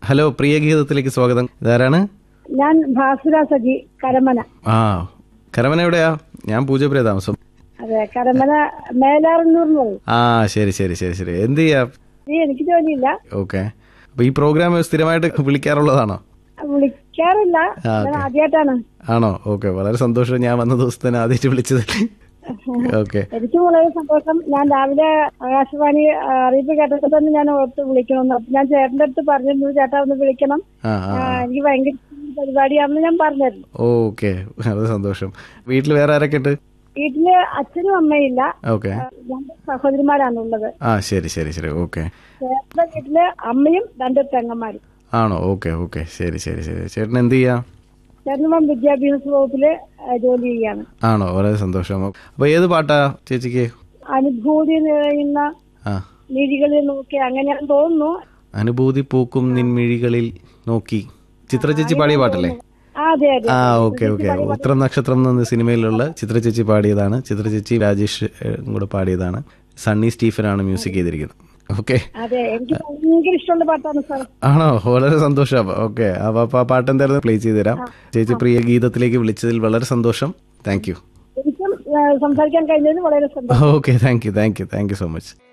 Hello പ്രിയ ഗീതത്തിലേക്ക് സ്വാഗതം ഇതാരാണ് ഞാൻ ഭാസുര സജി കരമന ആ കരമന എവിടെയാ ഞാൻ പൂജപ്രിയ താമസം അതെ കരമന മേലാറന്നൂർ എന്ന് പറയും ആ ശരി ശരി ശരി ശരി എന്ത് ചെയ്യാ ഈ എനിക്ക് ജോലിയില്ല ഓക്കെ അപ്പൊ ഈ പ്രോഗ്രാം സ്ഥിരമായിട്ട് വിളിക്കാറുള്ളതാണോ വിളിക്കാറില്ല ആ, ഞാൻ ഓക്കേ. ആദ്യമായിട്ടാണ് ആണോ ഓക്കെ വളരെ സന്തോഷം ഞാൻ വന്ന ദിവസത്തെ തന്നെ ആദ്യമായിട്ട് വിളിച്ചത് ഓക്കെ എനിക്കും വളരെ സന്തോഷം ഞാൻ രാവിലെ ആകാശവാണി ആ, അറിയിപ്പ് കേട്ടപ്പോൾ തന്നെ ഞാൻ ഓർത്ത് വിളിക്കണമെന്ന് അപ്പൊ ഞാൻ ചേട്ടന്റെ അടുത്ത് പറഞ്ഞിരുന്നു ചേട്ടാ ഒന്ന് വിളിക്കണം ആ ആ ആ, എനിക്ക് ഭയങ്കര ഇഷ്ടമുള്ള പരിപാടിയാണെന്ന് ഞാൻ പറഞ്ഞിരുന്നു ഓക്കെ വളരെ സന്തോഷം വീട്ടിൽ വേറെ ആരൊക്കെ ഉണ്ട് വീട്ടില് അച്ഛനും അമ്മയില്ല ഓക്കെ ആ, രണ്ട് സഹോദരിമാരാണ് ഉള്ളത് ആ ശരി ശരി ശരി ഓക്കെ ചേട്ടന്റെ വീട്ടില് അമ്മയും രണ്ട് പെങ്ങന്മാരും ആണോ ഓക്കെ ഓക്കെ ശരി ശരി ശരി ചേട്ടൻ എന്ത് ചെയ്യാ ചേട്ടനും വിദ്യാഭ്യാസ വകുപ്പില് ആ, ജോലി ചെയ്യാണ് ആണോ വളരെ സന്തോഷം അപ്പൊ ഏത് പാട്ടാ ചേച്ചിക്ക് അനുഭൂതി നിറയുന്ന ആ രീതികളിൽ നോക്കി അങ്ങനെയാണെന്ന് തോന്നുന്നു അനുഭൂതി പൂക്കും നിൻമിഴികളിൽ നോക്കി ചിത്ര ചേച്ചി പാടിയ പാട്ടല്ലേ ആ, അതെ അതെ ആ ഓക്കെ ഓക്കെ ഉത്തരം നക്ഷത്രം എന്ന സിനിമയിലുള്ള ചിത്ര ചേച്ചി പാടിയതാണ് ചിത്ര ചേച്ചി രാജേഷ് ഏഹ്, കൂടെ പാടിയതാണ് സണ്ണി സ്റ്റീഫനാണ് മ്യൂസിക് ചെയ്തിരിക്കുന്നത് ഓക്കെ അതെ എനിക്ക് ഭയങ്കര ഇഷ്ടമുള്ള പാട്ടാണ് സാർ ആണോ വളരെ സന്തോഷം ഓക്കെ അപ്പൊ അപ്പൊ ആ പാട്ട് എന്തായാലും പ്ലേ ചെയ്ത് തരാം ചേച്ചി പ്രിയ ഗീതത്തിലേക്ക് വിളിച്ചതിൽ വളരെ സന്തോഷം താങ്ക് യു എനിക്കും ആ, സംസാരിക്കാൻ കഴിഞ്ഞതിൽ വളരെ സന്തോഷം okay thank you thank you thank you so much